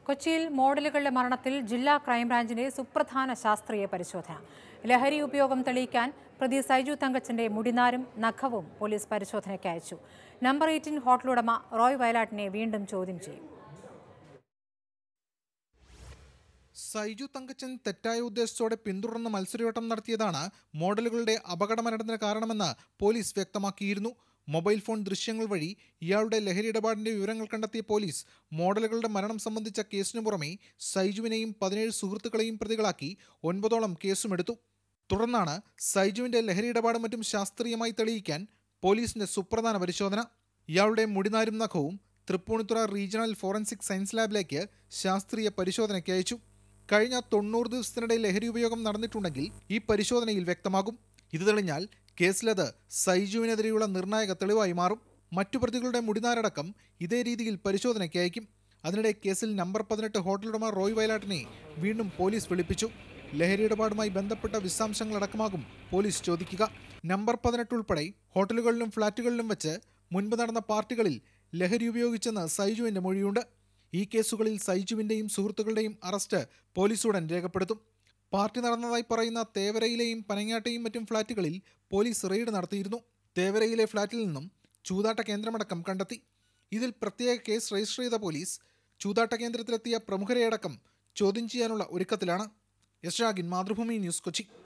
കൊച്ചിയിൽ മോഡലുകളുടെ മരണത്തിൽ ജില്ലാ ക്രൈംബ്രാഞ്ചിന്റെ സുപ്രധാന ശാസ്ത്രീയ പരിശോധന ലഹരി ഉപയോഗം തെളിയിക്കാൻ പ്രതി സൈജു തങ്കച്ചന്റെ മുടിനാരും നഖവും പോലീസ് പരിശോധനയ്ക്ക് അയച്ചു നമ്പർ എയ്റ്റീൻ ഹോട്ടലുടമ റോയ് വയലാട്ടിനെ വീണ്ടും ചോദ്യം ചെയ്യും സൈജു തങ്കച്ചൻ തെറ്റായ ഉദ്ദേശത്തോടെ പിന്തുടർന്ന് മത്സരയോട്ടം നടത്തിയതാണ് മോഡലുകളുടെ അപകട മരണത്തിന് കാരണമെന്ന് പോലീസ് വ്യക്തമാക്കിയിരുന്നു മൊബൈൽ ഫോൺ ദൃശ്യങ്ങൾ വഴി ഇയാളുടെ ലഹരി ഇടപാടിന്റെ വിവരങ്ങൾ കണ്ടെത്തിയ പോലീസ് മോഡലുകളുടെ മരണം സംബന്ധിച്ച കേസിനു പുറമെ സൈജുവിനെയും പതിനേഴ് സുഹൃത്തുക്കളെയും പ്രതികളാക്കി ഒൻപതോളം കേസുമെടുത്തു തുടർന്നാണ് സൈജുവിന്റെ ലഹരി ഇടപാടും മറ്റും ശാസ്ത്രീയമായി തെളിയിക്കാൻ പോലീസിന്റെ സുപ്രധാന പരിശോധന ഇയാളുടെ മുടിനാരും നഖവും തൃപ്പൂണിത്തുറ റീജിയണൽ ഫോറൻസിക് സയൻസ് ലാബിലേക്ക് ശാസ്ത്രീയ പരിശോധനയ്ക്ക് അയച്ചു കഴിഞ്ഞ തൊണ്ണൂറ് ദിവസത്തിനിടെ ലഹരി ഉപയോഗം നടന്നിട്ടുണ്ടെങ്കിൽ ഈ പരിശോധനയിൽ വ്യക്തമാകും ഇത് തെളിഞ്ഞാൽ കേസിലത് സൈജുവിനെതിരെയുള്ള നിർണായക തെളിവായി മാറും മറ്റു പ്രതികളുടെ മുടിനാരടക്കം ഇതേ രീതിയിൽ പരിശോധനയ്ക്ക് അയക്കും അതിനിടെ കേസിൽ നമ്പർ പതിനെട്ട് ഹോട്ടലുടമ റോയ് വയലാട്ടിനെ വീണ്ടും പോലീസ് വിളിപ്പിച്ചു ലഹരി ഇടപാടുമായി ബന്ധപ്പെട്ട വിശദാംശങ്ങളടക്കമാകും പോലീസ് ചോദിക്കുക നമ്പർ പതിനെട്ട് ഉൾപ്പെടെ ഹോട്ടലുകളിലും ഫ്ളാറ്റുകളിലും വെച്ച് മുൻപ് നടന്ന പാർട്ടികളിൽ ലഹരി ഉപയോഗിച്ചെന്ന് സൈജുവിന്റെ മൊഴിയുണ്ട് ഈ കേസുകളിൽ സൈജുവിന്റെയും സുഹൃത്തുക്കളുടെയും അറസ്റ്റ് പോലീസ് ഉടൻ രേഖപ്പെടുത്തും പാർട്ടി നടന്നതായി പറയുന്ന തേവരയിലെയും പനങ്ങാട്ടെയും മറ്റും ഫ്ളാറ്റുകളിൽ പോലീസ് റെയ്ഡ് നടത്തിയിരുന്നു തേവരയിലെ ഫ്ളാറ്റിൽ നിന്നും ചൂതാട്ട കേന്ദ്രമടക്കം കണ്ടെത്തി ഇതിൽ പ്രത്യേക കേസ് രജിസ്റ്റർ ചെയ്ത പോലീസ് ചൂതാട്ട കേന്ദ്രത്തിലെത്തിയ പ്രമുഖരെയടക്കം ചോദ്യം ചെയ്യാനുള്ള ഒരുക്കത്തിലാണ് യശ് രാഗിൻ മാതൃഭൂമി ന്യൂസ് കൊച്ചി